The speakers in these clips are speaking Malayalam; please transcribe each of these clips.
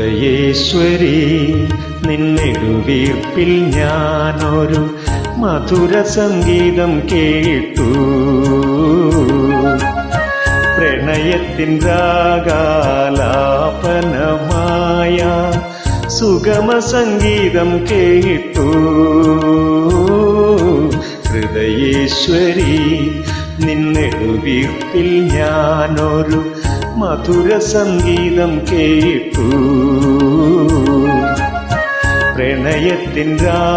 ഹൃദയേശ്വരി നിന്നെടുവീർപ്പിൽ ഞാനൊരു മധുര സംഗീതം കേട്ടു പ്രണയത്തിൻ രാഗാലാപനമായ സുഗമ സംഗീതം കേട്ടു ഹൃദയേശ്വരി നിന്നെടുവീർപ്പിൽ ഞാനൊരു മധുര സംഗീതം കേട്ടു പ്രണയത്തിൻ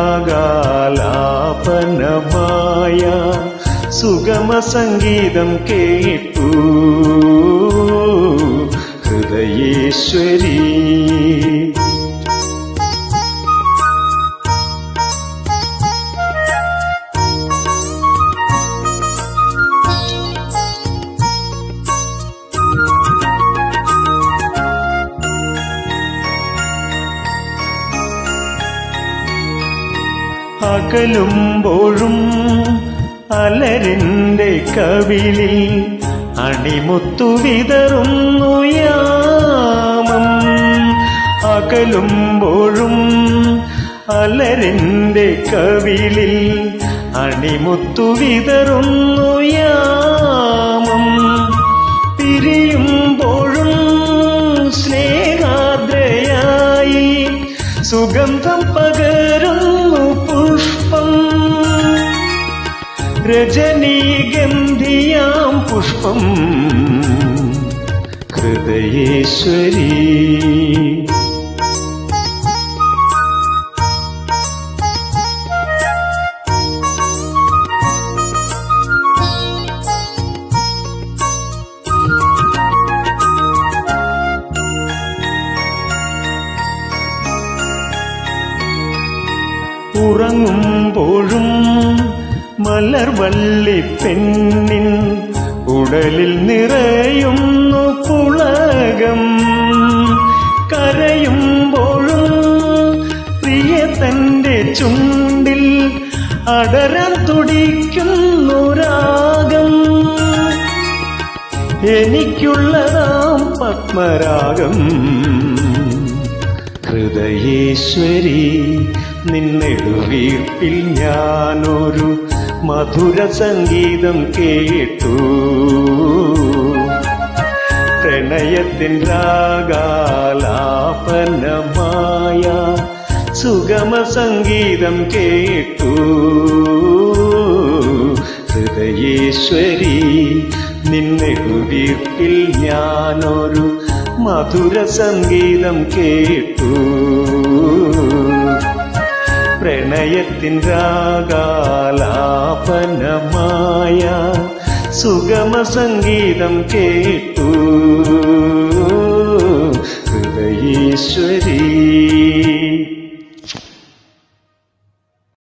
രാഗാലാപനമായ സുഗമ സംഗീതം കേട്ടു ഹൃദയേശ്വരി അകലുമ്പോഴും അലരിന്റെ കവിളിൽ അണിമുത്തു വിതറുന്നു യാമം അകലുമ്പോഴും അലരിന്റെ കവിളിൽ അണിമുത്തു വിതറുന്നു യാമം പിരിയുമ്പോഴും സ്നേഹാദ്രയായി സുഗന്ധം പകരുന്നു പുഷ്പം രജനീഗന്ധിയാം പുഷ്പം ഹൃദയേശ്വരി ഉറങ്ങുമ്പോഴും മലർവള്ളി പെണ്ണിൻ ഉടലിൽ നിറയുന്നു പുളകം കരയുമ്പോഴും പ്രിയ തന്റെ ചുണ്ടിൽ അടരാൻ തുടിക്കുന്നു രാഗം എനിക്കുള്ളതാം പത്മരാഗം ഹൃദയേശ്വരി നിന്നെടുവീർപ്പിൽ ഞാനൊരു മധുര സംഗീതം കേട്ടു പ്രണയത്തിൻ രാഗാലാപനമായ സുഗമ സംഗീതം കേട്ടു ഹൃദയേശ്വരി നിന്നെടുവീർപ്പിൽ ഞാനൊരു മധുര സംഗീതം കേട്ടു പ്രണയത്തിൻ രാഗാലാപനമായ സുഗമ സംഗീതം കേട്ടു ഹൃദയേശ്വരീ